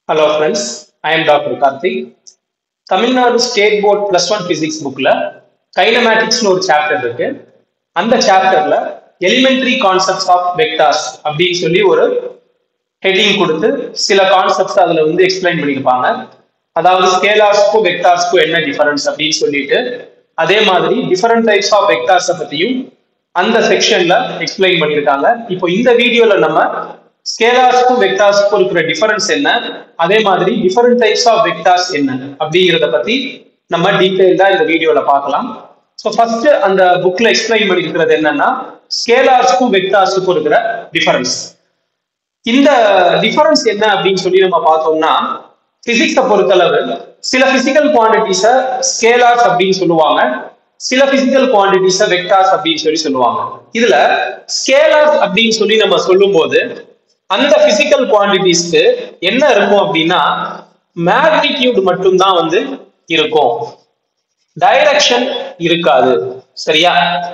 hello friends I am doctor Karthik Tamil Nadu state board plus one physics புக்ல கைனமேட்டிக்ஸ்னு ஒரு chapter இருக்கு அந்த சாப்டர்ல எலிமெண்டரி கான்செப்ட்ஸ் ஆஃப் வெக்டார்ஸ் அப்படின்னு சொல்லி ஒரு ஹெட்டிங் கொடுத்து சில கான்செப்ட்ஸ் அதுல வந்து எக்ஸ்பிளைன் பண்ணியிருப்பாங்க அதாவது ஸ்கேலார்ஸ்க்கும் வெக்டார்ஸ்க்கும் என்ன டிஃபரன்ஸ் அப்படின்னு சொல்லிட்டு அதே மாதிரி டிஃபரெண்ட் டைப்ஸ் ஆஃப் வெக்டார்ஸை பத்தியும் அந்த செக்ஷன்ல எக்ஸ்பிளைன் பண்ணியிருக்காங்க இப்போ இந்த வீடியோல நம்ம ஸ்கேலார்ஸ்க்கும் வெக்டார்ஸ்க்கும் இருக்கிற டிஃபரன்ஸ் என்ன அதே மாதிரி டிஃபரெண்ட் டைப்ஸ் ஆஃப் வெக்டார்ஸ் என்ன அப்படிங்கிறத பத்தி நம்ம டீட்டெயில்டா இந்த வீடியோல பார்க்கலாம் ஸோ ஃபர்ஸ்ட் அந்த புக்ல எக்ஸ்பிளைன் பண்ணியிருக்கிறது என்னன்னா ஸ்கேலார்ஸ்க்கும் வெக்டார்ஸுக்கும் இருக்கிற டிஃபரன்ஸ் இந்த டிஃபரன்ஸ் என்ன அப்படின்னு சொல்லி நம்ம பார்த்தோம்னா பிசிக்ஸை பொறுத்தளவு சில பிசிக்கல் குவான்டிட்டிஸை ஸ்கேலார்ஸ் அப்படின்னு சொல்லுவாங்க சில பிசிக்கல் குவான்டிட்டிஸை வெக்டார்ஸ் அப்படின்னு சொல்லி சொல்லுவாங்க இதுல ஸ்கேலார்ஸ் அப்படின்னு சொல்லி நம்ம சொல்லும்போது அந்த பிசிக்கல் குவான்டிட்டிஸ்க்கு என்ன இருக்கும் அப்படின்னா மேக்னிடியூட் மட்டும்தான் வந்து இருக்கும் டைரக்ஷன் இருக்காது சரியா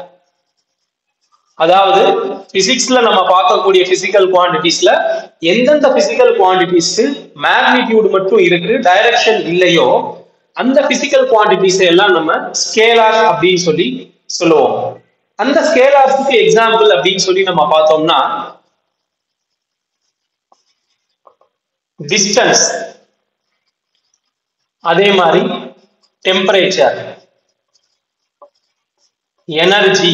அதாவது பிசிக்ஸ்ல நம்ம பார்க்கக்கூடிய பிசிக்கல் குவான்டிட்டிஸ்ல எந்தெந்த பிசிக்கல் குவான்டிட்டிஸ்க்கு மேக்னிடியூட் மட்டும் இருக்கு டைரக்ஷன் இல்லையோ அந்த பிசிக்கல் குவான்டிட்டிஸ் எல்லாம் நம்ம ஸ்கேலார் அப்படின்னு சொல்லி சொல்லுவோம் அந்த ஸ்கேலார்ஸுக்கு எக்ஸாம்பிள் அப்படின்னு சொல்லி நம்ம பார்த்தோம்னா டிஸ்டன்ஸ் அதே மாதிரி டெம்பரேச்சர் எனர்ஜி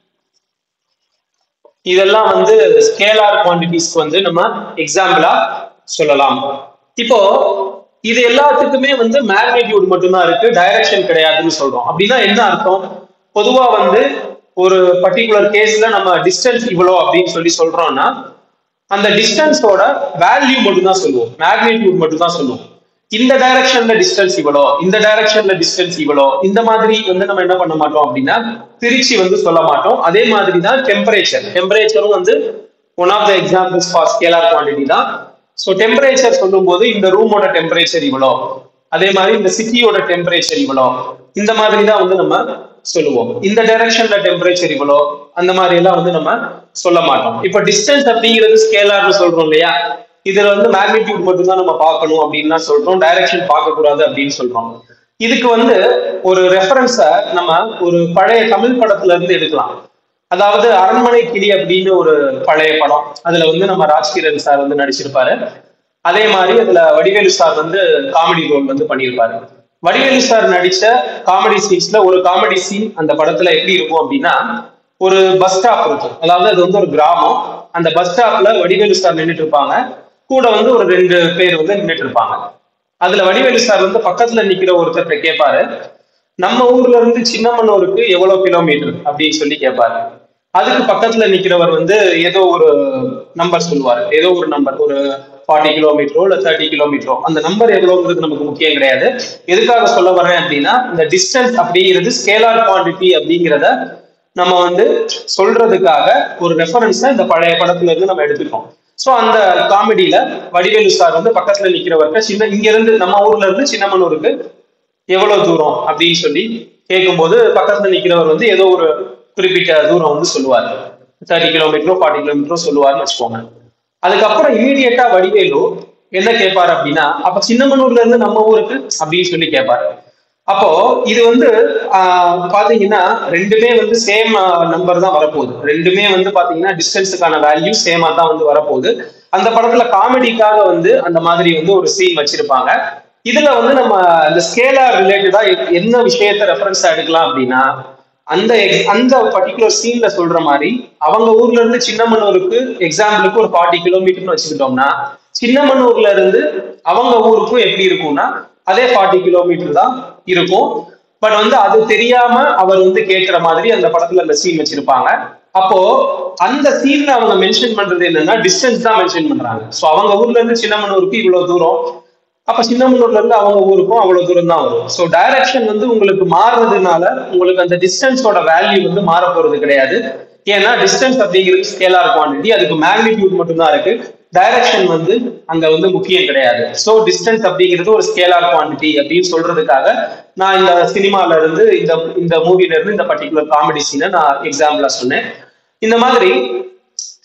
இதெல்லாம் வந்து ஸ்கேலார் குவான்டிட்டிஸ்க்கு வந்து நம்ம எக்ஸாம்பிளா சொல்லலாம் இப்போ இது எல்லாத்துக்குமே வந்து மேக்னிடியூட் மட்டும்தான் இருக்கு டைரக்ஷன் கிடையாதுன்னு சொல்றோம் அப்படின்னா என்ன அர்த்தம் பொதுவா வந்து ஒரு பர்டிகுலர் கேஸ்ல நம்ம டிஸ்டன்ஸ் இவ்வளோ அப்படின்னு சொல்லி சொல்றோம்னா அந்த டிஸ்டன்ஸோட வேல்யூ மட்டும் தான் சொல்லுவோம் மேக்னிடியூட் மட்டும் தான் சொல்லுவோம் இந்த டைரக்ஷன்ல டிஸ்டன்ஸ் இவ்வளோ இந்த டைரக்ஷன்ல டிஸ்டன்ஸ் இவ்வளோ இந்த மாதிரி வந்து நம்ம என்ன பண்ண மாட்டோம் அப்படின்னா பிரிச்சு வந்து சொல்ல மாட்டோம் அதே மாதிரி தான் டெம்பரேச்சர் டெம்பரேச்சரும் வந்து one of the examples for scalar quantity தான் ஸோ டெம்பரேச்சர் சொல்லும்போது இந்த ரூமோட டெம்பரேச்சர் இவ்வளோ அதே மாதிரி இந்த சிட்டியோட டெம்பரேச்சர் இவ்வளோ இந்த மாதிரி தான் வந்து நம்ம சொல்லுவோம் இந்த டைரக்ஷன்ல டெம்பரேச்சர் இவ்வளோ அந்த மாதிரி எல்லாம் வந்து நம்ம சொல்ல மாட்டோம் இப்போ டிஸ்டன்ஸ் அப்படிங்கிறது ஸ்கேலார்னு சொல்றோம் இல்லையா இதுல வந்து மேக்னிடியூட் மட்டும் தான் நம்ம பார்க்கணும் அப்படின்னு சொல்றோம் டைரக்ஷன் பார்க்க கூடாது அப்படின்னு சொல்றோம் இதுக்கு வந்து ஒரு ரெஃபரன்ஸ நம்ம ஒரு பழைய தமிழ் படத்துல இருந்து எடுக்கலாம் அதாவது அரண்மனை கிளி அப்படின்னு ஒரு பழைய படம் அதுல வந்து நம்ம ராஜ்கிரண் சார் வந்து நடிச்சிருப்பாரு அதே மாதிரி அதுல வடிவேலு சார் வந்து காமெடி ரோல் வந்து பண்ணியிருப்பாரு வடிவேலு சார் நடிச்ச காமெடி சீன்ஸ்ல ஒரு காமெடி சீன் அந்த படத்துல எப்படி இருக்கும் அப்படின்னா ஒரு பஸ் ஸ்டாப் இருக்கும் அதாவது அது வந்து ஒரு கிராமம் அந்த பஸ் ஸ்டாப்ல வடிவேலு சார் நின்றுட்டு இருப்பாங்க கூட வந்து ஒரு ரெண்டு பேர் வந்து நின்றுட்டு இருப்பாங்க அதுல வடிவேலு சார் வந்து பக்கத்துல நிக்கிற ஒருத்தர்கிட்ட கேட்பாரு நம்ம ஊர்ல இருந்து சின்னமனூருக்கு எவ்வளவு கிலோமீட்டர் அப்படின்னு சொல்லி கேட்பாரு அதுக்கு பக்கத்துல நிக்கிறவர் வந்து ஏதோ ஒரு நம்பர் சொல்லுவாரு ஏதோ ஒரு நம்பர் ஒரு ஃபார்ட்டி கிலோமீட்டரோ இல்ல தேர்ட்டி கிலோமீட்டரோ அந்த நம்பர் எவ்வளவுங்கிறது நமக்கு முக்கியம் கிடையாது எதுக்காக சொல்ல வரேன் அப்படின்னா இந்த டிஸ்டன்ஸ் அப்படிங்கிறது ஸ்கேலார் குவான்டிட்டி அப்படிங்கிறத நம்ம வந்து சொல்றதுக்காக ஒரு ரெஃபரன்ஸை இந்த பழைய படத்துல இருந்து நம்ம எடுத்துக்கோம் ஸோ அந்த காமெடியில வடிவேலு சார் வந்து பக்கத்துல நிக்கிறவர்கிட்ட சின்ன இங்க இருந்து நம்ம ஊர்ல இருந்து சின்னமனூருக்கு எவ்வளவு தூரம் அப்படின்னு சொல்லி கேட்கும்போது பக்கத்துல நிக்கிறவர் வந்து ஏதோ ஒரு குறிப்பிட்ட தூரம் வந்து சொல்லுவார் தேர்ட்டி கிலோமீட்டரோ ஃபார்ட்டி கிலோமீட்டரோ சொல்லுவார்னு வச்சுக்கோங்க அதுக்கப்புறம் இமீடியட்டா வடிவேலு என்ன கேட்பாரு அப்படின்னா அப்ப சின்னமனூர்ல இருந்து நம்ம ஊருக்கு அப்படின்னு சொல்லி கேட்பாரு அப்போ இது வந்து பாத்தீங்கன்னா ரெண்டுமே வந்து சேம் நம்பர் தான் வரப்போகுது ரெண்டுமே வந்து பாத்தீங்கன்னா டிஸ்டன்ஸுக்கான வேல்யூ சேமா தான் வந்து வரப்போகுது அந்த படத்துல காமெடிக்காக வந்து அந்த மாதிரி வந்து ஒரு சீன் வச்சிருப்பாங்க இதுல வந்து நம்ம இந்த ஸ்கேலார் ரிலேட்டடா என்ன விஷயத்த ரெஃபரன்ஸ் எடுக்கலாம் அப்படின்னா அந்த அந்த பர்டிகுலர் சீன்ல சொல்ற மாதிரி அவங்க ஊர்ல இருந்து சின்னமனூருக்கு எக்ஸாம்பிளுக்கு ஒரு ஃபார்ட்டி கிலோமீட்டர்னு வச்சுக்கிட்டோம்னா சின்னமனூர்ல இருந்து அவங்க ஊருக்கும் எப்படி இருக்கும்னா அதே ஃபார்ட்டி கிலோமீட்டர் தான் இருக்கும் பட் வந்து அது தெரியாம அவர் வந்து கேட்கிற மாதிரி அந்த படத்துல அந்த சீன் வச்சிருப்பாங்க அப்போ அந்த சீன்ல அவங்க மென்ஷன் பண்றது என்னன்னா டிஸ்டன்ஸ் தான் மென்ஷன் பண்றாங்க ஸோ அவங்க ஊர்ல இருந்து சின்னமனூருக்கு இவ்வளவு தூரம் அப்ப சின்னமனூர்ல இருந்து அவங்க ஊருக்கும் அவ்வளவு தூரம் தான் வரும் ஸோ டைரக்ஷன் வந்து உங்களுக்கு மாறுறதுனால உங்களுக்கு அந்த டிஸ்டன்ஸோட வேல்யூ வந்து மாற போறது கிடையாது ஏன்னா டிஸ்டன்ஸ் அப்படிங்கிறது ஸ்கேலார் குவான்டிட்டி அதுக்கு மேக்னிடியூட் மட்டும்தான் இருக்கு டைரக்ஷன் வந்து அங்க வந்து முக்கியம் கிடையாது ஸோ டிஸ்டன்ஸ் அப்படிங்கிறது ஒரு ஸ்கேலார் குவான்டிட்டி அப்படின்னு சொல்றதுக்காக நான் இந்த சினிமால இருந்து இந்த இந்த மூவில இருந்து இந்த பர்டிகுலர் காமெடி சீனை நான் எக்ஸாம்பிளா சொன்னேன் இந்த மாதிரி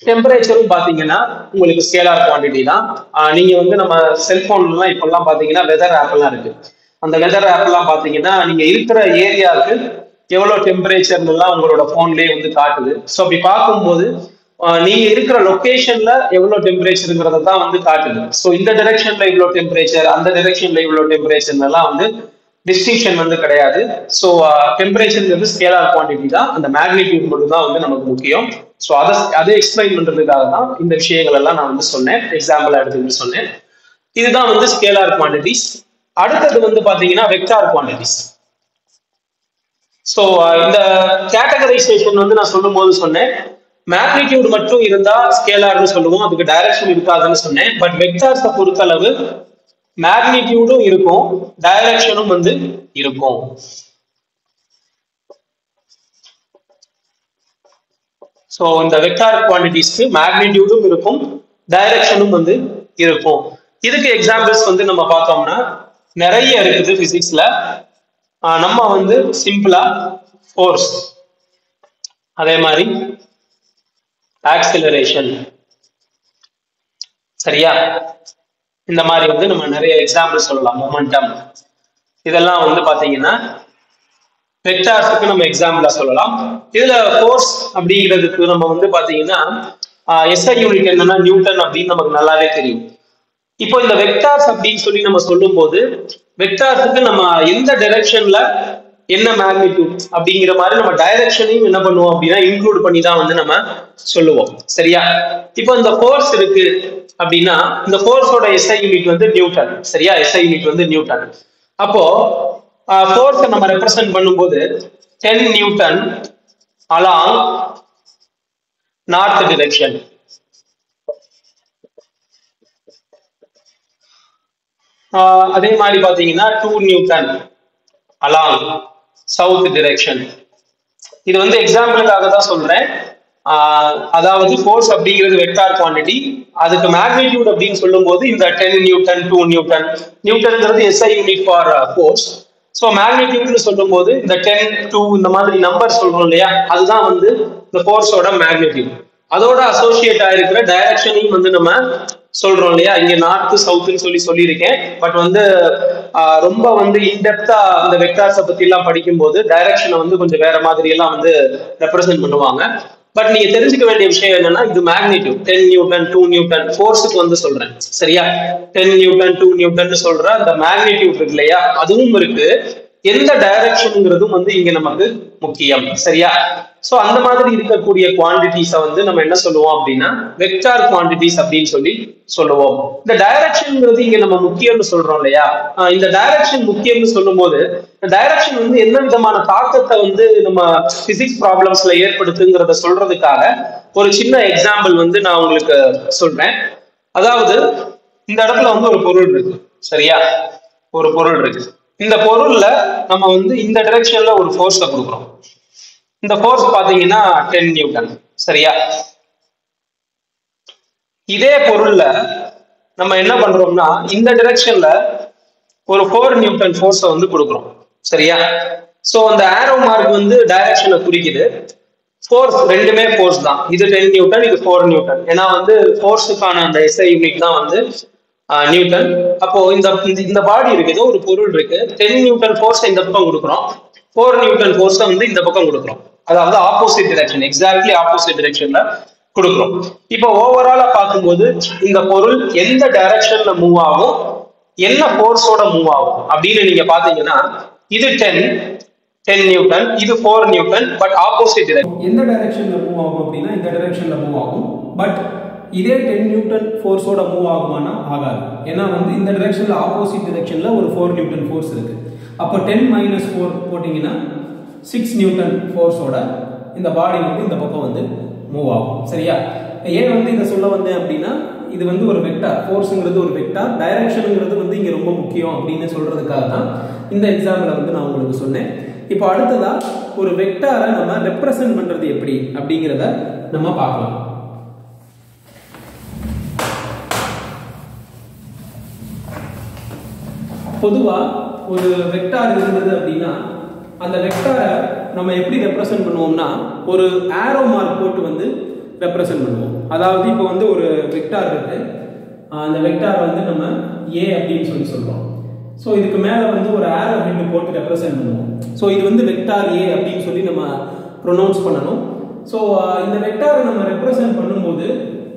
டெம்பரேச்சரும் பாத்தீங்கன்னா உங்களுக்கு ஸ்கேலார் குவாண்டிட்டி தான் ஆஹ் நீங்க வந்து நம்ம செல்போன்லாம் இப்பெல்லாம் பாத்தீங்கன்னா வெதர் ஆப் எல்லாம் இருக்கு அந்த வெதர் ஆப் எல்லாம் பாத்தீங்கன்னா நீங்க இருக்கிற ஏரியாவுக்கு எவ்வளவு டெம்பரேச்சர் எல்லாம் உங்களோட போன்லயே வந்து காட்டுது ஸோ அப்படி பார்க்கும்போது ஆஹ் நீங்க இருக்கிற லொகேஷன்ல எவ்வளவு டெம்பரேச்சருங்கிறத தான் வந்து காட்டுது ஸோ இந்த டைரக்ஷன்ல இவ்வளவு டெம்பரேச்சர் அந்த டைரக்ஷன்ல இவ்வளவு டெம்பரேச்சர் எல்லாம் வந்து டிஸ்டிங்ஷன் வந்து கிடையாது ஸோ டெம்பரேச்சர்ங்கிறது ஸ்கேலார் குவான்டிட்டி தான் அந்த மேக்னிடியூட் மட்டும் தான் வந்து நமக்கு முக்கியம் ஸோ அதை அதை எக்ஸ்பிளைன் பண்றதுக்காக தான் இந்த விஷயங்கள் எல்லாம் நான் வந்து சொன்னேன் எக்ஸாம்பிள் எடுத்துக்கிட்டு சொன்னேன் இதுதான் வந்து ஸ்கேலார் குவான்டிட்டிஸ் அடுத்தது வந்து பாத்தீங்கன்னா வெக்டார் குவான்டிட்டிஸ் ஸோ இந்த கேட்டகரைசேஷன் வந்து நான் சொல்லும் போது சொன்னேன் மேக்னிடியூட் மட்டும் இருந்தா ஸ்கேலார்னு சொல்லுவோம் அதுக்கு டைரக்ஷன் இருக்காதுன்னு சொன்னேன் பட் வெக்டார்ஸை பொறுத்தளவு மேக்னிடியூடும் இருக்கும் டைரக்ஷனும் வந்து இருக்கும் ஸோ இந்த வெக்டார் குவான்டிட்டிஸ்க்கு மேக்னிடியூடும் இருக்கும் டைரக்ஷனும் வந்து இருக்கும் இதுக்கு எக்ஸாம்பிள்ஸ் வந்து நம்ம பார்த்தோம்னா நிறைய இருக்குது பிசிக்ஸ்ல நம்ம வந்து சிம்பிளா ஃபோர்ஸ் அதே மாதிரி ஆக்சிலரேஷன் சரியா இந்த மாதிரி வந்து நம்ம நிறைய எக்ஸாம்பிள் சொல்லலாம் மொமெண்டம் இதெல்லாம் வந்து பாத்தீங்கன்னா வெக்டார்ஸுக்கு நம்ம எக்ஸாம்பிளா சொல்லலாம் இதுல ஃபோர்ஸ் அப்படிங்கிறதுக்கு நம்ம வந்து பாத்தீங்கன்னா எஸ்ஐ யூனிட் என்னன்னா நியூட்டன் அப்படின்னு நமக்கு நல்லாவே தெரியும் இப்போ இந்த வெக்டார்ஸ் அப்படின்னு சொல்லி நம்ம சொல்லும் போது வெக்டார்ஸுக்கு நம்ம எந்த டைரக்ஷன்ல என்ன மேக்னிடியூட் அப்படிங்கிற மாதிரி நம்ம டைரக்ஷனையும் என்ன பண்ணுவோம் அப்படின்னா இன்க்ளூட் பண்ணி தான் வந்து நம்ம சொல்லுவோம் சரியா இப்போ இந்த ஃபோர்ஸ் இருக்கு அப்படின்னா இந்த ஃபோர்ஸோட எஸ்ஐ யூனிட் வந்து நியூட்டன் சரியா எஸ்ஐ யூனிட் வந்து நியூட்டன் அப்போ ஃபோர்ஸை நம்ம ரெப்ரசென்ட் பண்ணும்போது ten newton along north direction அதே மாதிரி பாத்தீங்கன்னா two newton along south direction இது வந்து எக்ஸாம்பிளுக்காக தான் சொல்றேன் அதாவது ஃபோர்ஸ் அப்படிங்கிறது வெக்டார் குவான்டிட்டி அதுக்கு மேக்னிடியூட் அப்படின்னு சொல்லும்போது இந்த டென் நியூட்டன் டூ நியூட்டன் நியூட்டன்ங்கிறது SI unit for force so மேக்னிடியூட்னு சொல்லும்போது இந்த டென் டூ இந்த மாதிரி நம்பர் சொல்றோம் இல்லையா அதுதான் வந்து இந்த ஃபோர்ஸோட மேக்னிடியூட் அதோட அசோசியேட் ஆயிருக்கிற டைரக்ஷனையும் வந்து நம்ம சொல்றோம் இல்லையா இங்க நார்த் சவுத்னு சொல்லி சொல்லியிருக்கேன் பட் வந்து ரொம்ப வந்து இன்டெப்தா இந்த வெக்டார்ஸை பத்தி எல்லாம் படிக்கும்போது டைரக்ஷனை வந்து கொஞ்சம் வேற மாதிரி எல்லாம் வந்து ரெப்ரசென்ட் பண்ணுவாங்க பட் நீங்க தெரிஞ்சுக்க வேண்டிய விஷயம் என்னன்னா இது magnitude ten newton two newton ஃபோர்ஸுக்கு வந்து சொல்றேன் சரியா டென் நியூட்டன் டூ நியூட்டன் சொல்ற அந்த மேக்னிடியூட் இருக்கு இல்லையா அதுவும் இருக்கு எந்த டைரக்ஷனுங்கிறதும் வந்து இங்க நமக்கு முக்கியம் சரியா சோ அந்த மாதிரி இருக்கக்கூடிய குவான்டிட்டிஸை வந்து நம்ம என்ன சொல்லுவோம் அப்படின்னா வெக்டார் குவான்டிட்டிஸ் அப்படின்னு சொல்லி சொல்லுவோம் இந்த டைரக்ஷன்ங்கிறது இங்க நம்ம முக்கியம்னு சொல்றோம் இல்லையா இந்த டைரக்ஷன் முக்கியம்னு சொல்லும் போது டைரக்ஷன் வந்து என்ன விதமான தாக்கத்தை வந்து நம்ம பிசிக்ஸ் ப்ராப்ளம்ஸ்ல ஏற்படுத்துங்கிறத சொல்றதுக்காக ஒரு சின்ன எக்ஸாம்பிள் வந்து நான் உங்களுக்கு சொல்றேன் அதாவது இந்த இடத்துல வந்து ஒரு பொருள் இருக்கு சரியா ஒரு பொருள் இருக்கு இந்த பொருள்ல நம்ம வந்து இந்த டைரக்ஷன்ல ஒரு ஃபோர்ஸை கொடுக்குறோம் இந்த ஃபோர்ஸ் பாத்தீங்கன்னா டென் நியூட்டன் சரியா இதே பொருள்ல நம்ம என்ன பண்றோம்னா இந்த டைரக்ஷன்ல ஒரு ஃபோர் நியூட்டன் ஃபோர்ஸை வந்து கொடுக்குறோம் சரியா சோ அந்த ஆரோ மார்க் வந்து டைரக்ஷனை குறிக்குது ஃபோர்ஸ் ரெண்டுமே ஃபோர்ஸ் தான் இது டென் நியூட்டன் இது ஃபோர் நியூட்டன் ஏன்னா வந்து ஃபோர்ஸுக்கான அந்த எஸ்ஐ யூனிட் தான் வந்து நியூட்டன் அப்போ இந்த இந்த பாடி இருக்கு ஏதோ ஒரு பொருள் இருக்கு டென் நியூட்டன் ஃபோர்ஸ் இந்த பக்கம் கொடுக்குறோம் ஃபோர் நியூட்டன் ஃபோர்ஸை வந்து இந்த பக்கம் கொடுக்குறோம் அதாவது ஆப்போசிட் டிரெக்ஷன் எக்ஸாக்ட்லி ஆப்போசிட் டிரெக்ஷன்ல கொடுக்குறோம் இப்போ ஓவராலா பார்க்கும்போது இந்த பொருள் எந்த டைரக்ஷன்ல மூவ் ஆகும் என்ன ஃபோர்ஸோட மூவ் ஆகும் அப்படின்னு நீங்க பாத்தீங்கன்னா இது டென் டென் நியூட்டன் இது ஃபோர் நியூட்டன் பட் ஆப்போசிட் எந்த டைரக்ஷன்ல மூவ் ஆகும் அப்படின்னா இந்த டைரக்ஷன்ல மூவ் ஆகும் பட் இதே டென் நியூட்டன் ஃபோர்ஸோட மூவ் ஆகுமானா ஆகாது ஏன்னா வந்து இந்த டைரக்ஷன்ல ஆப்போசிட் டைரக்ஷன்ல ஒரு ஃபோர் நியூட்டன் ஃபோர்ஸ் இருக்கு அப்போ டென் மைனஸ் ஃபோர் போட்டிங்கன்னா சிக்ஸ் நியூட்டன் ஃபோர்ஸோட இந்த பாடி வந்து இந்த பக்கம் வந்து மூவ் ஆகும் சரியா ஏன் வந்து இதை சொல்ல வந்தேன் அப்படின்னா இது வந்து ஒரு வெக்டார் ஃபோர்ஸுங்கிறது ஒரு வெக்டார் டைரக்ஷனுங்கிறது வந்து இங்கே ரொம்ப முக்கியம் அப்படின்னு சொல்றதுக்காக தான் இந்த எக்ஸாம்பிளை வந்து நான் உங்களுக்கு சொன்னேன் இப்போ அடுத்ததா ஒரு வெக்டாரை நம்ம ரெப்ரசன்ட் பண்றது எப்படி அப்படிங்கிறத நம்ம பார்க்கலாம் பொதுவா ஒரு வெக்டார் இருந்தது அப்படின்னா அந்த வெக்டாரை நம்ம எப்படி ரெப்ரசன்ட் பண்ணுவோம்னா ஒரு ஆரோ மார்க் போட்டு வந்து ரெப்ரசன்ட் பண்ணுவோம் அதாவது இப்போ வந்து ஒரு வெக்டார் இருக்கு ஆஹ் அந்த வெக்டார் வந்து நம்ம ஏ அப்படின்னு சொல்லி சொல்றோம் ஸோ இதுக்கு மேலே வந்து ஒரு ஆரோ ஹெட் போட்டு ரெப்ரசென்ட் பண்ணுவோம் ஸோ இது வந்து வெக்டார் ஏ அப்படின்னு சொல்லி நம்ம ப்ரொனவுன்ஸ் பண்ணணும் ஸோ இந்த வெக்டாரை நம்ம ரெப்ரசென்ட் பண்ணும்போது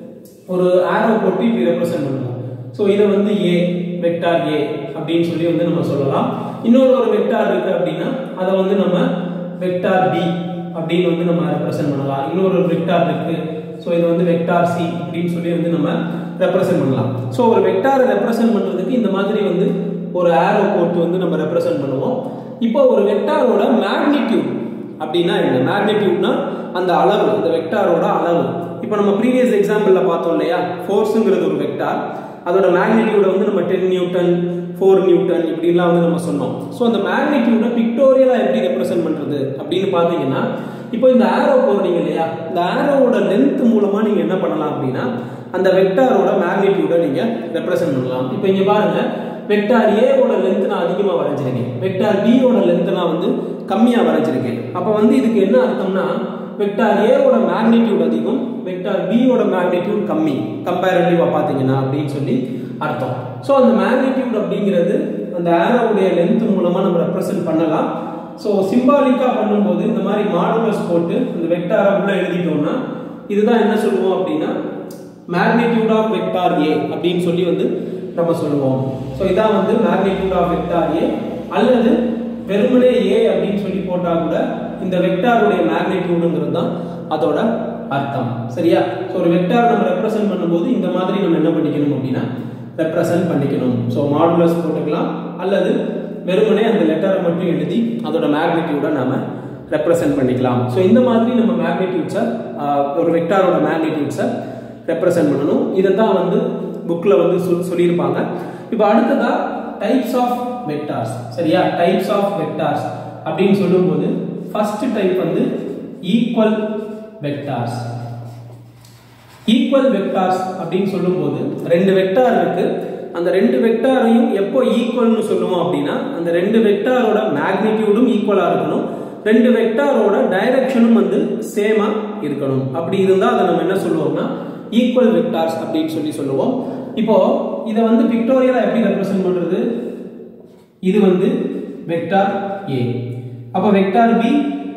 ஒரு ஆரோ போட்டு இப்படி ரெப்ரசென்ட் பண்ணுவோம் ஸோ இதை வந்து ஏ வெக்டார் ஏ அப்படின்னு சொல்லி வந்து நம்ம சொல்லலாம் இன்னொரு ஒரு வெக்டார் இருக்கு அப்படின்னா அதை வந்து நம்ம வெக்டார் பி அப்படின்னு வந்து நம்ம ரெப்ரசென்ட் பண்ணலாம் இன்னொரு ஒரு வெக்டார் இருக்கு ஸோ இது வந்து வெக்டார் சி அப்படின்னு சொல்லி வந்து நம்ம ரெப்ரசென்ட் பண்ணலாம் ஸோ ஒரு வெக்டாரை ரெப்ரசென்ட் பண்றதுக்கு இந்த மாதிரி வந்து ஒரு ஆரோ போட்டு வந்து நம்ம ரெப்ரசென்ட் பண்ணுவோம் இப்போ ஒரு வெக்டாரோட மேக்னிடியூட் அப்படின்னா என்ன மேக்னிடியூட்னா அந்த அளவு அந்த வெக்டாரோட அளவு இப்போ நம்ம ப்ரீவியஸ் எக்ஸாம்பிள்ல பார்த்தோம் இல்லையா ஃபோர்ஸுங்கிறது ஒரு வெக்டார் அதோட மேக்னிடியூட வந்து நம்ம டென் நியூட்டன் ஃபோர் நியூட்டன் இப்படிலாம் வந்து நம்ம சொன்னோம் ஸோ அந்த மேக்னிடியூட பிக்டோரியலா எப்படி ரெப்ரசென்ட் பண்றது அப்படின்னு பார்த்தீங்கன்னா இப்போ இந்த ஆரோ போடுறீங்க இல்லையா இந்த ஆரோவோட லென்த் மூலமா நீங்க என்ன பண்ணலாம் அப்படின்னா அந்த வெக்டாரோட மேக்னிடியூட நீங்க ரெப்ரசென்ட் பண்ணலாம் இப்போ இங்க பாருங்க வெக்டார் ஏவோட லென்த் நான் அதிகமா வரைஞ்சிருக்கேன் வெக்டார் பியோட லென்த் நான் வந்து கம்மியா வரைஞ்சிருக்கேன் அப்ப வந்து இதுக்கு என்ன அர்த்தம்னா வெக்டார் ஏவோட மேக்னிடியூட் அதிகம் வெக்டார் பியோட மேக்னிடியூட் கம்மி கம்பேரிட்டிவா பாத்தீங்கன்னா அப்படின்னு சொல்லி அர்த்தம் ஸோ அந்த மேக்னிடியூட் அப்படிங்கிறது அந்த ஆரோவுடைய லென்த் மூலமா நம்ம ரெப்ரசென்ட் பண்ணலாம் ஸோ சிம்பாலிக்கா பண்ணும்போது இந்த மாதிரி மாடுலஸ் போட்டு இந்த வெக்டாரை உள்ள எழுதிட்டோம்னா இதுதான் என்ன சொல்லுவோம் அப்படின்னா மேக்னிடியூட் ஆஃப் வெக்டார் ஏ அப்படின்னு சொல்லி வந்து நம்ம சொல்லுவோம் ஸோ இதான் வந்து மேக்னிடியூட் ஆஃப் வெக்டார் ஏ அல்லது வெறுமனே ஏ அப்படின்னு சொல்லி போட்டா கூட இந்த வெக்டாருடைய மேக்னிடியூடுங்கிறது தான் அதோட அர்த்தம் சரியா ஸோ ஒரு வெக்டார் நம்ம ரெப்ரசென்ட் பண்ணும்போது இந்த மாதிரி நம்ம என்ன பண்ணிக்கணும் அப்படின்னா ரெப்ரசென்ட் பண்ணிக்கணும் ஸோ மாடுலஸ் போட்டுக்கலாம் அல்லது வெறுமனே அந்த லெட்டரை மட்டும் எழுதி அதோட மேக்னிடியூடை நாம ரெப்ரசென்ட் பண்ணிக்கலாம் ஸோ இந்த மாதிரி நம்ம மேக்னிடியூட்ஸை ஒரு வெக்டாரோட மேக்னிடியூட்ஸை ரெப்ரசென்ட் பண்ணணும் இதை தான் வந்து புக்கில் வந்து சொல் சொல்லியிருப்பாங்க இப்போ அடுத்ததா டைப்ஸ் ஆஃப் வெக்டார்ஸ் சரியா டைப்ஸ் ஆஃப் வெக்டார்ஸ் அப்படின்னு சொல்லும்போது ஃபர்ஸ்ட் டைப் வந்து ஈக்குவல் வெக்டார்ஸ் ஈக்குவல் வெக்டார்ஸ் அப்படின்னு சொல்லும்போது ரெண்டு வெக்டார் இருக்கு அந்த ரெண்டு வெக்டாரையும் எப்போ ஈக்குவல்னு சொல்லுவோம் அப்படின்னா அந்த ரெண்டு வெக்டாரோட மேக்னிடியூடும் ஈக்குவலா இருக்கணும் ரெண்டு வெக்டாரோட டைரக்ஷனும் வந்து சேமா இருக்கணும் அப்படி இருந்தா அதை நம்ம என்ன சொல்லுவோம்னா ஈக்குவல் வெக்டார்ஸ் அப்படின்னு சொல்லி சொல்லுவோம் இப்போ இதை வந்து பிக்டோரியலா எப்படி ரெப்ரசென்ட் பண்றது இது வந்து வெக்டார் ஏ அப்ப வெக்டார் பி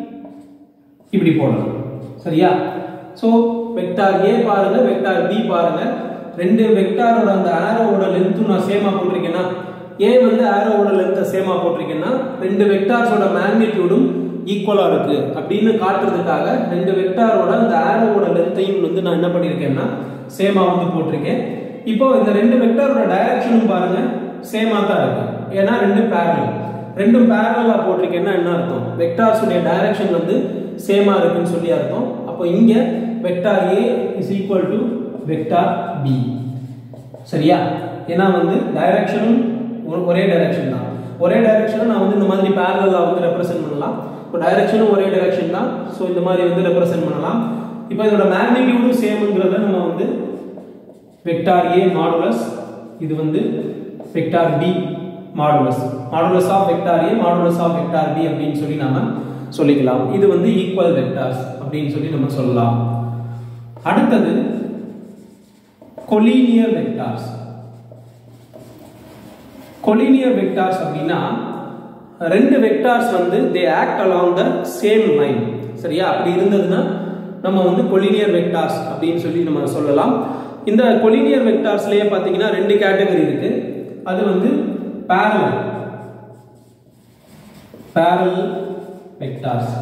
இப்படி போடலாம் சரியா சோ வெக்டார் ஏ பாருங்க வெக்டார் பி பாருங்க ரெண்டு வெக்டாரோட அந்த ஆரோவோட லென்த்தும் நான் சேமா போட்டிருக்கேன்னா ஏ வந்து ஆரோவோட லென்த்தை சேமா போட்டிருக்கேன்னா ரெண்டு வெக்டார்ஸோட மேக்னிடியூடும் ஈக்குவலா இருக்கு அப்படின்னு காட்டுறதுக்காக ரெண்டு வெக்டாரோட அந்த ஆரோவோட லென்த்தையும் வந்து நான் என்ன பண்ணியிருக்கேன்னா சேமா வந்து போட்டிருக்கேன் இப்போ இந்த ரெண்டு வெக்டாரோட டைரக்ஷனும் பாருங்க சேமா தான் இருக்கு ஏன்னா ரெண்டு பேரல் ரெண்டும் பேரலா போட்டிருக்கேன்னா என்ன அர்த்தம் வெக்டார்ஸ் உடைய டைரக்ஷன் வந்து சேமா இருக்குன்னு சொல்லி அர்த்தம் அப்போ இங்க vector A is equal to vector B சரியா ஏன்னா வந்து டைரக்ஷனும் ஒரே டைரக்ஷன் தான் ஒரே டைரக்ஷனை நான் வந்து இந்த மாதிரி பேரலா வந்து ரெப்ரசென்ட் பண்ணலாம் இப்போ டைரக்ஷனும் ஒரே டைரக்ஷன் தான் ஸோ இந்த மாதிரி வந்து ரெப்ரசென்ட் பண்ணலாம் இப்போ இதோட மேக்னிடியூடும் சேம்ங்கிறத நம்ம வந்து வெக்டார் ஏ மாடுலஸ் இது வந்து vector B modulus modulus of vector A modulus of vector B அப்படின்னு சொல்லி நாம சொல்லிக்கலாம் இது வந்து ஈக்குவல் வெக்டார்ஸ் அப்படின்னு சொல்லி நம்ம சொல்லலாம் அடுத்தது கொலீனியர் வெக்டார்ஸ் கொலீனியர் வெக்டார்ஸ் அப்படின்னா ரெண்டு வெக்டார்ஸ் வந்து they act along the same line சரியா அப்படி இருந்ததுன்னா நம்ம வந்து கொலினியர் வெக்டார்ஸ் அப்படின்னு சொல்லி நம்ம சொல்லலாம் இந்த கொலினியர் வெக்டார்ஸ்லயே பாத்தீங்கன்னா ரெண்டு கேட்டகரி இருக்கு அது வந்து parallel parallel vectors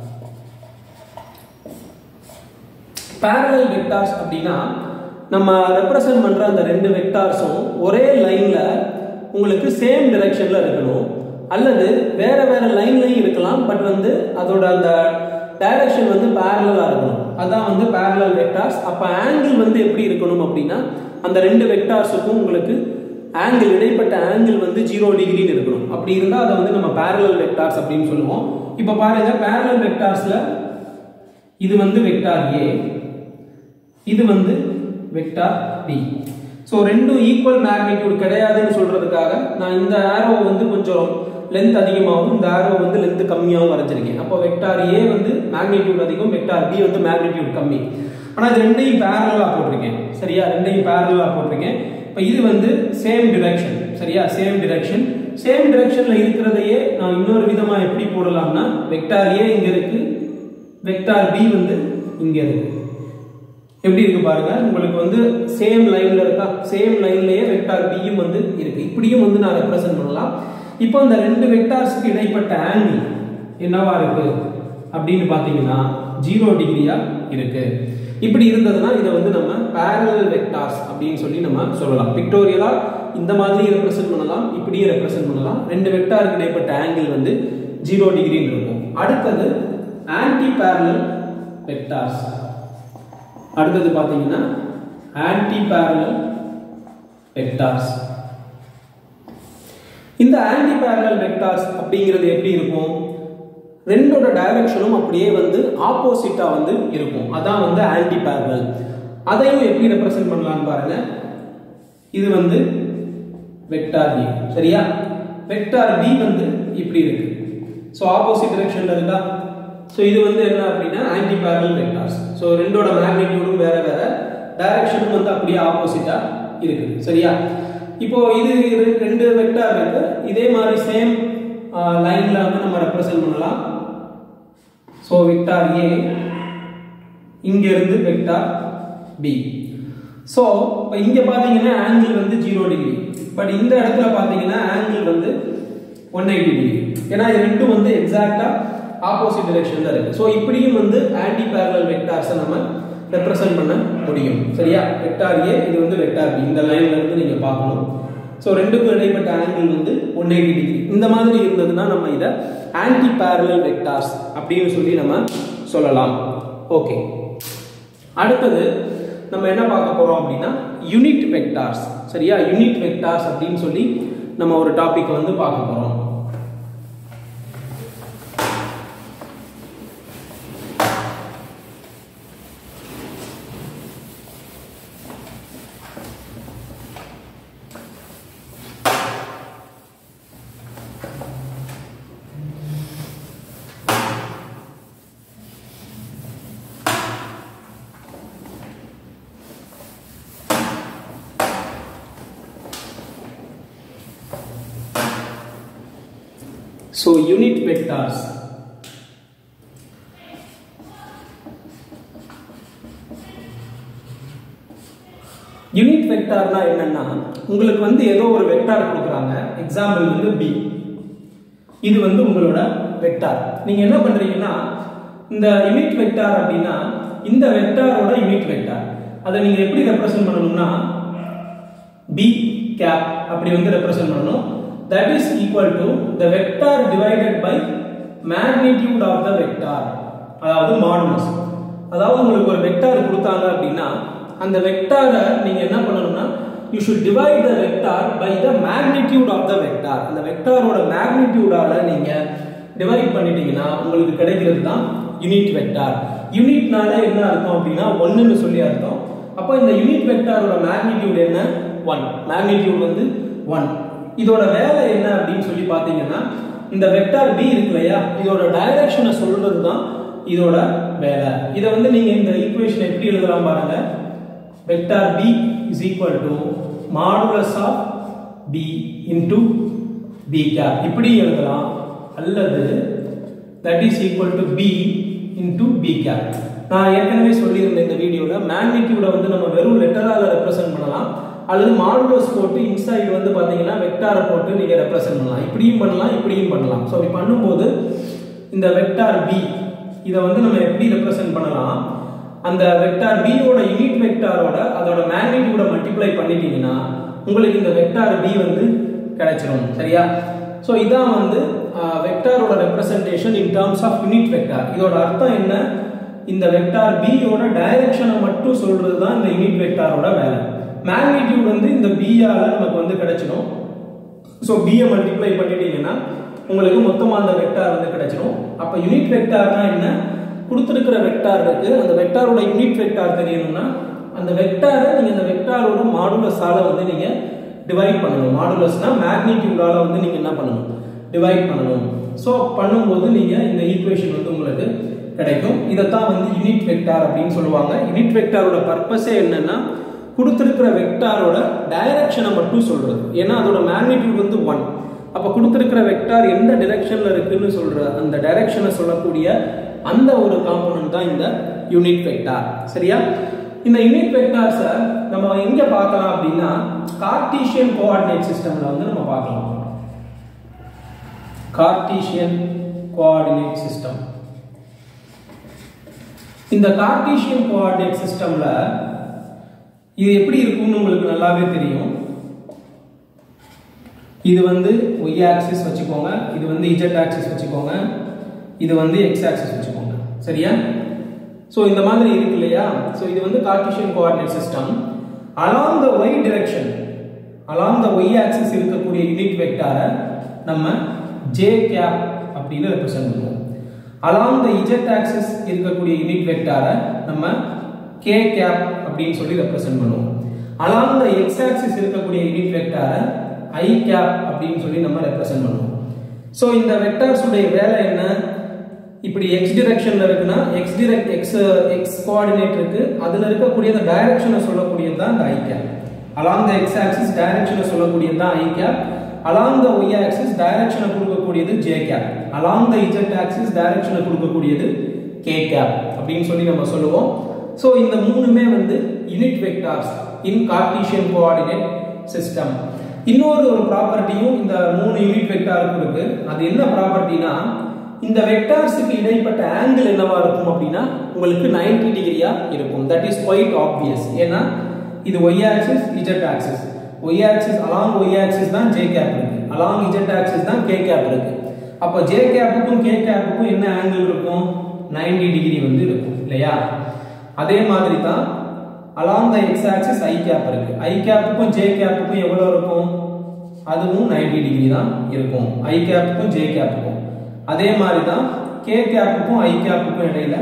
parallel vectors அப்படின்னா நம்ம ரெப்ரசன்ட் பண்ற அந்த ரெண்டு வெக்டார்ஸும் ஒரே லைன்ல உங்களுக்கு சேம் டிரெக்ஷன்ல இருக்கணும் அல்லது வேற வேற லைன்லயும் இருக்கலாம் பட் வந்து அதோட அந்த டைரக்ஷன் வந்து பேரலா இருக்கணும் அதான் வந்து பேரலல் வெக்டார்ஸ் அப்ப ஆங்கிள் வந்து எப்படி இருக்கணும் அப்படின்னா அந்த ரெண்டு வெக்டார்ஸுக்கும் உங்களுக்கு ஆங்கிள் இடைப்பட்ட ஆங்கிள் வந்து ஜீரோ டிகிரின்னு இருக்கணும் அப்படி இருந்தா அதை வந்து நம்ம பேரலல் வெக்டார்ஸ் அப்படின்னு சொல்லுவோம் இப்ப பாருங்க பேரலல் வெக்டார்ஸ்ல இது வந்து வெக்டார் ஏ இது வந்து வெக்டார் பி ஸோ ரெண்டும் ஈக்குவல் மேக்னிடியூட் கிடையாதுன்னு சொல்றதுக்காக நான் இந்த ஆரோ வந்து கொஞ்சம் லென்த் அதிகமாகவும் இந்த ஆரோ வந்து லென்த் கம்மியாகவும் வரைஞ்சிருக்கேன் அப்போ வெக்டார் ஏ வந்து மேக்னிடியூட் அதிகம் வெக்டார் பி வந்து மேக்னிடியூட் கம்மி ஆனால் இது ரெண்டையும் பேரலாக போட்டிருக்கேன் சரியா ரெண்டையும் பேரலாக போட்டிருக்கேன் இப்போ இது வந்து சேம் டிரெக்ஷன் சரியா சேம் டிரெக்ஷன் சேம் டிரெக்ஷனில் இருக்கிறதையே நான் இன்னொரு விதமாக எப்படி போடலாம்னா வெக்டார் ஏ இங்கே இருக்கு வெக்டார் பி வந்து இங்கே இருக்கு எப்படி இருக்கு பாருங்க உங்களுக்கு வந்து சேம் லைன்ல இருக்கா சேம் லைன்லயே வெக்டார் பியும் வந்து இருக்கு இப்படியும் வந்து நான் ரெப்ரசென்ட் பண்ணலாம் இப்போ இந்த ரெண்டு வெக்டார்ஸ்க்கு இடைப்பட்ட ஆங்கிள் என்னவா இருக்கு அப்படின்னு பாத்தீங்கன்னா ஜீரோ டிகிரியா இருக்கு இப்படி இருந்ததுன்னா இதை வந்து நம்ம பேரலல் வெக்டார்ஸ் அப்படின்னு சொல்லி நம்ம சொல்லலாம் பிக்டோரியலா இந்த மாதிரி ரெப்ரசென்ட் பண்ணலாம் இப்படியே ரெப்ரசென்ட் பண்ணலாம் ரெண்டு வெக்டாருக்கு இடைப்பட்ட ஆங்கிள் வந்து ஜீரோ டிகிரின்னு இருக்கும் அடுத்தது ஆன்டி பேரலல் வெக்டார்ஸ் அடுத்தது பார்த்தீங்கன்னா ஆன்டி பேரலல் வெக்டார்ஸ் இந்த ஆன்டி பேரலல் வெக்டார்ஸ் அப்படிங்கிறது எப்படி இருக்கும் ரெண்டோட டைரக்ஷனும் அப்படியே வந்து ஆப்போசிட்டா வந்து இருக்கும் அதான் வந்து ஆன்டி பேரலல் அதையும் எப்படி ரெப்ரசென்ட் பண்ணலாம்னு பாருங்க இது வந்து வெக்டார் பி சரியா வெக்டார் பி வந்து இப்படி இருக்கு ஸோ ஆப்போசிட் டிரெக்ஷன்ல இருக்கா ஸோ இது வந்து என்ன அப்படின்னா ஆன்டி பேரலல் வெக்டார்ஸ் ஸோ ரெண்டோட மேக்னிடியூடும் வேற வேற டைரக்ஷனும் வந்து அப்படியே ஆப்போசிட்டா இருக்குது சரியா இப்போ இது ரெ- ரெண்டு வெக்டார் இருக்கு இதே மாதிரி சேம் லைன்ல வந்து நம்ம ரெப்ரசென்ட் பண்ணலாம் ஸோ வெக்டார் ஏ இங்க இருந்து வெக்டார் பி ஸோ இப்போ இங்க பாத்தீங்கன்னா ஆங்கிள் வந்து ஜீரோ டிகிரி பட் இந்த இடத்துல பாத்தீங்கன்னா ஆங்கிள் வந்து ஒன் எயிட்டி டிகிரி ஏன்னா இது ரெண்டும் வந்து எக்ஸாக்டா ஆப்போசிட் டிரெக்ஷன்ல இருக்கு ஸோ இப்படியும் வந்து ஆன்டி பேரலல் வெக்டார்ஸை நம்ம ரெப்ரசென்ட் பண்ண முடியும் சரியா வெக்டார் ஏ இது வந்து வெக்டார் பி இந்த லைன்ல இருந்து நீங்க பார்க்கணும் ஸோ ரெண்டுக்கும் இடைப்பட்ட ஆங்கிள் வந்து ஒன் எயிட்டி டிகிரி இந்த மாதிரி இருந்ததுன்னா நம்ம இதை ஆன்டி பேரலல் வெக்டார்ஸ் அப்படின்னு சொல்லி நம்ம சொல்லலாம் ஓகே அடுத்தது நம்ம என்ன பார்க்க போறோம் அப்படின்னா யூனிட் வெக்டார்ஸ் சரியா யூனிட் வெக்டார்ஸ் அப்படின்னு சொல்லி நம்ம ஒரு டாபிக் வந்து பார்க்க போறோம் ஸோ யூனிட் வெக்டார்ஸ் யூனிட் வெக்டார்னா என்னன்னா உங்களுக்கு வந்து ஏதோ ஒரு வெக்டார் கொடுக்குறாங்க எக்ஸாம்பிள் வந்து பி இது வந்து உங்களோட வெக்டார் நீங்க என்ன பண்றீங்கன்னா இந்த யூனிட் வெக்டார் அப்படின்னா இந்த வெக்டாரோட யூனிட் வெக்டார் அதை நீங்க எப்படி ரெப்ரசென்ட் பண்ணணும்னா b கேப் அப்படி வந்து ரெப்ரசென்ட் பண்ணணும் that is equal to the vector divided by magnitude of the vector அதாவது மாடுலஸ் அதாவது உங்களுக்கு ஒரு வெக்டார் கொடுத்தாங்க அப்படின்னா அந்த வெக்டாரை நீங்க என்ன பண்ணணும்னா you should divide the vector by the magnitude of the vector அந்த வெக்டாரோட மேக்னிடியூடால நீங்க டிவைட் பண்ணிட்டீங்கன்னா உங்களுக்கு கிடைக்கிறது தான் யூனிட் வெக்டார் யூனிட்னால என்ன அர்த்தம் அப்படின்னா ஒன்றுன்னு சொல்லி அர்த்தம் அப்போ இந்த யூனிட் வெக்டாரோட மேக்னிடியூட் என்ன ஒன் மேக்னிடியூட் வந்து ஒன் இதோட வேலை என்ன அப்படின்னு சொல்லி பார்த்தீங்கன்னா இந்த வெக்டார் பி இருக்கு இல்லையா இதோட டைரக்ஷனை சொல்றது தான் இதோட வேலை இதை வந்து நீங்க இந்த ஈக்குவேஷன் எப்படி எழுதலாம் பாருங்க vector B is equal to modulus of B into B cap இப்படி எழுதலாம் அல்லது that is equal to B into B cap நான் ஏற்கனவே சொல்லியிருந்தேன் இந்த வீடியோவில் மேக்னிடியூட வந்து நம்ம வெறும் லெட்டரால் ரெப்ரசென்ட் பண்ணலாம் அல்லது மாடுலஸ் போட்டு இன்சைடு வந்து பார்த்தீங்கன்னா வெக்டாரை போட்டு நீங்கள் ரெப்ரசென்ட் பண்ணலாம் இப்படியும் பண்ணலாம் இப்படியும் பண்ணலாம் ஸோ இப்படி பண்ணும்போது இந்த வெக்டார் பி இதை வந்து நம்ம எப்படி ரெப்ரசென்ட் பண்ணலாம் அந்த வெக்டார் b யோட யூனிட் வெக்டாரோட அதோட மேக்னிடியூட மல்டிப்ளை பண்ணிட்டீங்கன்னா உங்களுக்கு இந்த வெக்டார் b வந்து கிடைச்சிரும் சரியா ஸோ இதான் வந்து வெக்டாரோட representation in terms of unit vector இதோட அர்த்தம் என்ன இந்த வெக்டார் b யோட டைரக்ஷனை மட்டும் சொல்றது தான் இந்த யூனிட் வெக்டாரோட வேலை மேக்னிடியூட் வந்து இந்த b ஆல நமக்கு வந்து கிடைச்சிடும் ஸோ பியை மல்டிப்ளை பண்ணிட்டீங்கன்னா உங்களுக்கு மொத்தமாக அந்த வெக்டார் வந்து கிடைச்சிடும் அப்போ யூனிட் வெக்டார்னா என்ன கொடுத்துருக்கிற வெக்டார் இருக்கு அந்த வெக்டாரோட யூனிட் வெக்டார் தெரியணும்னா அந்த வெக்டாரை நீங்கள் அந்த வெக்டாரோட மாடுலஸால வந்து நீங்கள் டிவைட் பண்ணணும் மாடுலஸ்னா மேக்னிடியூடால வந்து நீங்கள் என்ன பண்ணணும் டிவைட் பண்ணணும் ஸோ பண்ணும்போது நீங்கள் இந்த ஈக்குவேஷன் வந்து உங்களுக்கு கிடைக்கும் இதைத்தான் வந்து யூனிட் வெக்டார் அப்படின்னு சொல்லுவாங்க யூனிட் வெக்டாரோட பர்பஸே என்னன்னா கொடுத்துருக்கிற வெக்டாரோட டைரக்ஷனை மட்டும் சொல்றது ஏன்னா அதோட மேக்னிடியூட் வந்து ஒன் அப்போ கொடுத்துருக்கிற வெக்டார் எந்த டைரக்ஷன்ல இருக்குன்னு சொல்ற அந்த டைரக்ஷனை சொல்லக்கூடிய அந்த ஒரு காம்பனன்ட் தான் இந்த யூனிட் வெக்டார் சரியா இந்த யூனிட் வெக்டார்ஸை நம்ம எங்க பார்க்கலாம் அப்படின்னா கார்டீசியன் கோஆர்டினேட் சிஸ்டம்ல வந்து நம்ம பார்க்கலாம் கார்டீசியன் கோஆர்டினேட் சிஸ்டம் இந்த கார்டீசியன் கோஆர்டினேட் சிஸ்டம்ல இது எப்படி இருக்கும்னு உங்களுக்கு நல்லாவே தெரியும் இது வந்து ஒய் ஆக்சிஸ் வச்சுக்கோங்க இது வந்து இஜெட் ஆக்சிஸ் வச்சுக்கோங்க இது வந்து எக்ஸ் ஆக்சிஸ் வச்சுக்கோங்க சரியா ஸோ இந்த மாதிரி இருக்கு இல்லையா ஸோ இது வந்து Cartesian coordinate system along the Y direction along the Y axis இருக்கக்கூடிய யூனிட் வெக்டாரை நம்ம ஜே கேப் அப்படின்னு ரெப்ரசென்ட் பண்ணுவோம் அலாங் த இஜெட் ஆக்சிஸ் இருக்கக்கூடிய யூனிட் வெக்டாரை நம்ம கே கேப் அப்படின்னு சொல்லி ரெப்ரசென்ட் பண்ணுவோம் அலாங் த எக்ஸ் ஆக்சிஸ் இருக்கக்கூடிய யூனிட் வெக்டாரை ஐ கேப் அப்படின்னு சொல்லி நம்ம ரெப்ரசென்ட் பண்ணுவோம் ஸோ இந்த வெக்டார்ஸ் உடைய வேலை என்ன இப்படி எக்ஸ் டிரெக்ஷன்ல இருக்குன்னா X direct X X coordinate இருக்கு அதுல இருக்கக்கூடிய அந்த டைரக்ஷனை சொல்லக்கூடியது தான் இந்த I cap along the X axis டைரக்ஷனை சொல்லக்கூடியது தான் I cap along the Y axis டைரக்ஷனை கொடுக்கக்கூடியது J cap along the Z axis டைரக்ஷனை கொடுக்கக்கூடியது கே கேப் அப்படின்னு சொல்லி நம்ம சொல்லுவோம் ஸோ இந்த மூணுமே வந்து unit vectors in Cartesian coordinate system இன்னொரு ஒரு ப்ராப்பர்ட்டியும் இந்த மூணு யூனிட் வெக்டாருக்கு இருக்கு அது என்ன ப்ராப்பர்ட்டினா இந்த வெக்டார்ஸுக்கு இடைப்பட்ட ஆங்கிள் என்னவா இருக்கும் அப்படின்னா உங்களுக்கு 90 டிகிரியா இருக்கும் தட் இஸ் குவைட் ஆப்வியஸ் ஏன்னா இது Y axis Z axis Y axis along Y axis தான் ஜே கேப் இருக்கு அலாங் இஜெட் ஆக்சிஸ் தான் கே கேப் இருக்கு அப்போ ஜே கேப்புக்கும் கே கேப்புக்கும் என்ன ஆங்கிள் இருக்கும் 90 டிகிரி வந்து இருக்கும் இல்லையா அதே மாதிரி தான் along the X axis I cap இருக்கு ஐ கேப்புக்கும் ஜே கேப்புக்கும் எவ்வளவு இருக்கும் அதுவும் 90 டிகிரி தான் இருக்கும் ஐ கேப்புக்கும் ஜே கேப்புக்கும் அதே மாதிரி தான் கே கேப்புக்கும் ஐ கேப்புக்கும் இடையில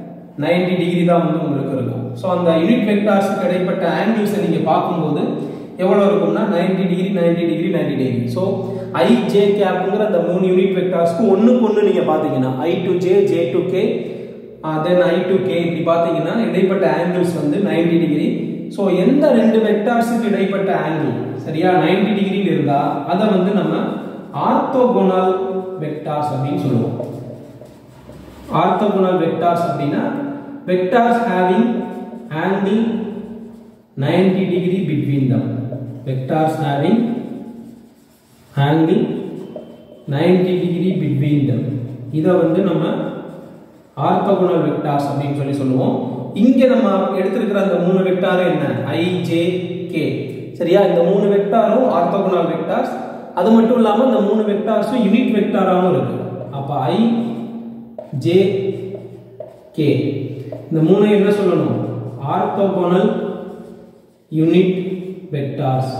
90 டிகிரி தான் வந்து உங்களுக்கு இருக்கும் ஸோ அந்த யூனிட் வெக்டார்ஸுக்கு இடைப்பட்ட ஆங்கிள்ஸை நீங்க பார்க்கும்போது எவ்வளவு இருக்கும்னா 90 degree 90 degree 90 degree so I J கேப்புங்கிற அந்த மூணு யூனிட் வெக்டார்ஸ்க்கு ஒண்ணுக்கு ஒன்று நீங்க பாத்தீங்கன்னா I to J J to K then I to K இப்படி பார்த்தீங்கன்னா இடைப்பட்ட ஆங்கிள்ஸ் வந்து 90 டிகிரி ஸோ எந்த ரெண்டு வெக்டார்ஸுக்கு இடைப்பட்ட ஆங்கிள் சரியா 90 டிகிரியில் இருந்தா அதை வந்து நம்ம ஆர்த்தோகோனல் வெக்டார்ஸ் அப்படின்னு சொல்லுவோம் ஆர்த்தோகோனல் வெக்டார்ஸ் அப்படின்னா vectors having angle 90 degree between them vectors having angle 90 degree between them இதை வந்து நம்ம ஆர்த்தோகோனல் வெக்டார்ஸ் அப்படின்னு சொல்லி சொல்லுவோம் இங்க நம்ம எடுத்திருக்கிற அந்த மூணு வெக்டார் என்ன ஐ ஜே கே சரியா இந்த மூணு வெக்டாரும் ஆர்த்தோகோனல் வெக்டார்ஸ் அது மட்டும் இல்லாம இந்த மூணு வெக்டார்ஸும் யூனிட் வெக்டாராகவும் இருக்கு அப்ப ஐ ஜே கே இந்த மூணு என்ன சொல்லணும் ஆர்த்தோகோனல் யூனிட் வெக்டார்ஸ்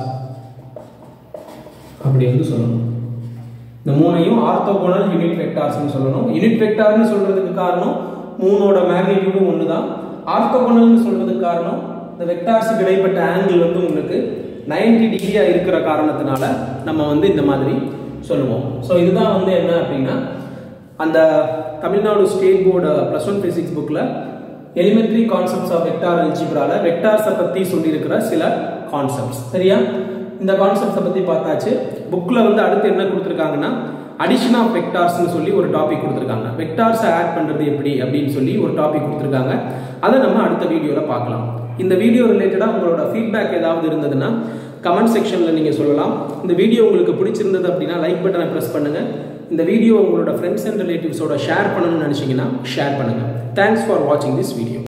அப்படி வந்து சொல்லணும் இந்த மூணையும் ஆர்த்தோகோனல் யூனிட் வெக்டார்ஸ்னு சொல்லணும் யூனிட் வெக்டார்னு சொல்றதுக்கு காரணம் மூணோட மேக்னிடியூடும் ஒன்று தான் ஆர்த்தோகோனல்னு சொல்றதுக்கு காரணம் இந்த வெக்டார்ஸுக்கு இடைப்பட்ட ஆங்கிள் வந்து உங்களுக்கு 90 டிகிரியா இருக்கிற காரணத்தினால நம்ம வந்து இந்த மாதிரி சொல்லுவோம் ஸோ இதுதான் வந்து என்ன அப்படின்னா அந்த Tamil Nadu state board plus one physics புக்கில் எலிமெண்ட்ரி கான்செப்ட்ஸ் ஆஃப் வெக்டார் அல்ஜிப்ரால வெக்டார்ஸை பற்றி சொல்லியிருக்கிற சில கான்செப்ட்ஸ் சரியா இந்த கான்செப்ட்ஸை பற்றி பார்த்தாச்சு புக்கில் வந்து அடுத்து என்ன கொடுத்துருக்காங்கன்னா அடிஷன் ஆஃப் வெக்டார்ஸ்னு சொல்லி ஒரு டாபிக் கொடுத்துருக்காங்க வெக்டார்ஸை ஆட் பண்ணுறது எப்படி அப்படின்னு சொல்லி ஒரு டாபிக் கொடுத்துருக்காங்க அதை நம்ம அடுத்த வீடியோவில் பார்க்கலாம் இந்த வீடியோ ரிலேட்டடாக உங்களோட ஃபீட்பேக் ஏதாவது இருந்ததுன்னா கமெண்ட் செக்ஷனில் நீங்கள் சொல்லலாம் இந்த வீடியோ உங்களுக்கு பிடிச்சிருந்தது அப்படின்னா லைக் பட்டனை ப்ரெஸ் பண்ணுங்கள் இந்த வீடியோ உங்களோட ஃப்ரெண்ட்ஸ் அண்ட் ரிலேட்டிவ்ஸோட ஷேர் பண்ணணும்னு நினச்சிங்கன்னா ஷேர் பண்ணுங்கள் தேங்க்ஸ் ஃபார் வாட்சிங் திஸ் வீடியோ